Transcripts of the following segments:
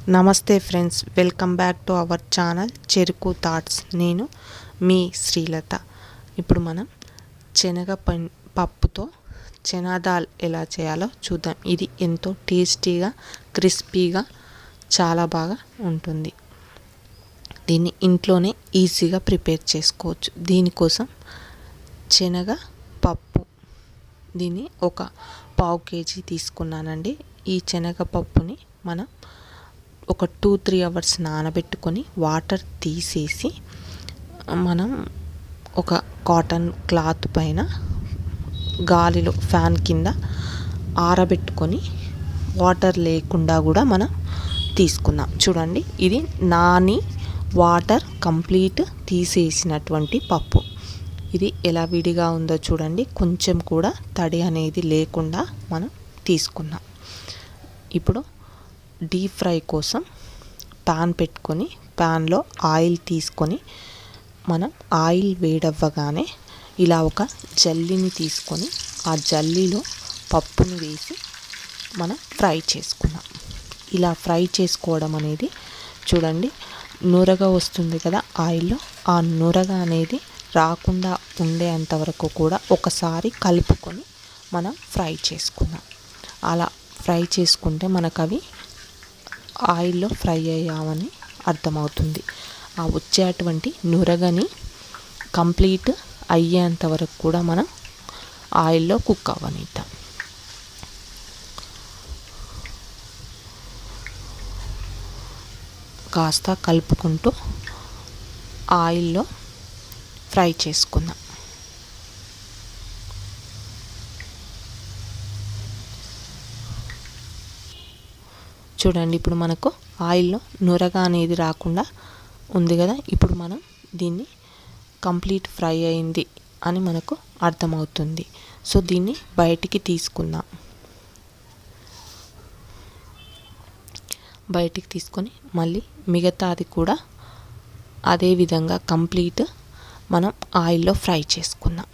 నమస్తే friends welcome back to our channel Cheruku thoughts నేను మీ శ్రీలత ఇప్పుడు మనం శనగ పం పప్పుతో చనాదాల్ ఎలా చేయాలో చూద్దాం ఇది ఎంతో టేస్టీగా క్రిస్పీగా చాలా బాగా ఉంటుంది దీన్ని ఇంట్లోనే ఈజీగా ప్రిపేర్ చేసుకోవచ్చు దీనికోసం శనగ పప్పు దీన్ని ఒక పావు కేజీ తీసుకున్నానండి ఈ శనగపప్పుని మనం ఒక టూ త్రీ అవర్స్ నానబెట్టుకొని వాటర్ తీసేసి మనం ఒక కాటన్ క్లాత్ పైన గాలిలో ఫ్యాన్ కింద ఆరబెట్టుకొని వాటర్ లేకుండా కూడా మనం తీసుకుందాం చూడండి ఇది నాని వాటర్ కంప్లీట్ తీసేసినటువంటి పప్పు ఇది ఎలా విడిగా ఉందో చూడండి కొంచెం కూడా తడి అనేది లేకుండా మనం తీసుకున్నాం ఇప్పుడు డీప్ ఫ్రై కోసం పాన్ పెట్టుకొని పాన్లో ఆయిల్ తీసుకొని మనం ఆయిల్ వేడవ్వగానే ఇలా ఒక జల్లిని తీసుకొని ఆ జల్లీలో పప్పుని వేసి మనం ఫ్రై చేసుకున్నాం ఇలా ఫ్రై చేసుకోవడం అనేది చూడండి నూరగా వస్తుంది కదా ఆయిల్లో ఆ నూరగ అనేది రాకుండా ఉండేంత వరకు కూడా ఒకసారి కలుపుకొని మనం ఫ్రై చేసుకుందాం అలా ఫ్రై చేసుకుంటే మనకు అవి ఆయిల్లో ఫ్రై అయ్యామని అర్థమవుతుంది ఆ వచ్చేటువంటి నురగని కంప్లీట్ అయ్యేంత వరకు కూడా మనం ఆయిల్లో కుక్ అవ్వనిద్దాం కాస్త కలుపుకుంటూ ఆయిల్లో ఫ్రై చేసుకుందాం చూడండి ఇప్పుడు మనకు ఆయిల్లో నురగ అనేది రాకుండా ఉంది కదా ఇప్పుడు మనం దీన్ని కంప్లీట్ ఫ్రై అయింది అని మనకు అర్థమవుతుంది సో దీన్ని బయటికి తీసుకుందాం బయటికి తీసుకొని మళ్ళీ మిగతాది కూడా అదే విధంగా కంప్లీట్ మనం ఆయిల్లో ఫ్రై చేసుకుందాం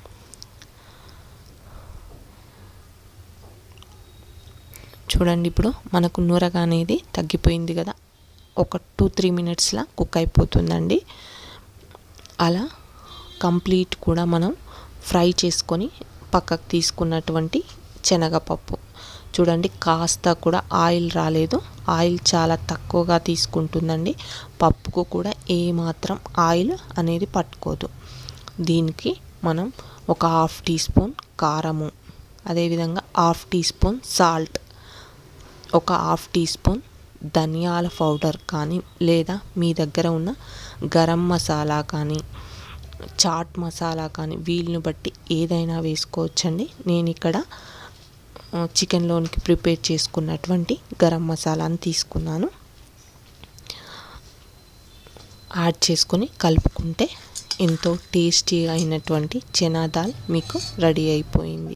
చూడండి ఇప్పుడు మనకు నూరగా అనేది తగ్గిపోయింది కదా ఒక టూ త్రీ మినిట్స్లా కుక్ అయిపోతుందండి అలా కంప్లీట్ కూడా మనం ఫ్రై చేసుకొని పక్కకు తీసుకున్నటువంటి శనగపప్పు చూడండి కాస్త కూడా ఆయిల్ రాలేదు ఆయిల్ చాలా తక్కువగా తీసుకుంటుందండి పప్పుకు కూడా ఏమాత్రం ఆయిల్ అనేది పట్టుకోదు దీనికి మనం ఒక హాఫ్ టీ స్పూన్ కారము అదేవిధంగా హాఫ్ టీ స్పూన్ సాల్ట్ ఒక హాఫ్ టీ స్పూన్ ధనియాల పౌడర్ కానీ లేదా మీ దగ్గర ఉన్న గరం మసాలా కానీ చాట్ మసాలా కానీ వీళ్ళని బట్టి ఏదైనా వేసుకోవచ్చండి నేను ఇక్కడ చికెన్లోనికి ప్రిపేర్ చేసుకున్నటువంటి గరం మసాలాని తీసుకున్నాను యాడ్ చేసుకొని కలుపుకుంటే ఎంతో టేస్టీ అయినటువంటి చనా దాల్ మీకు రెడీ అయిపోయింది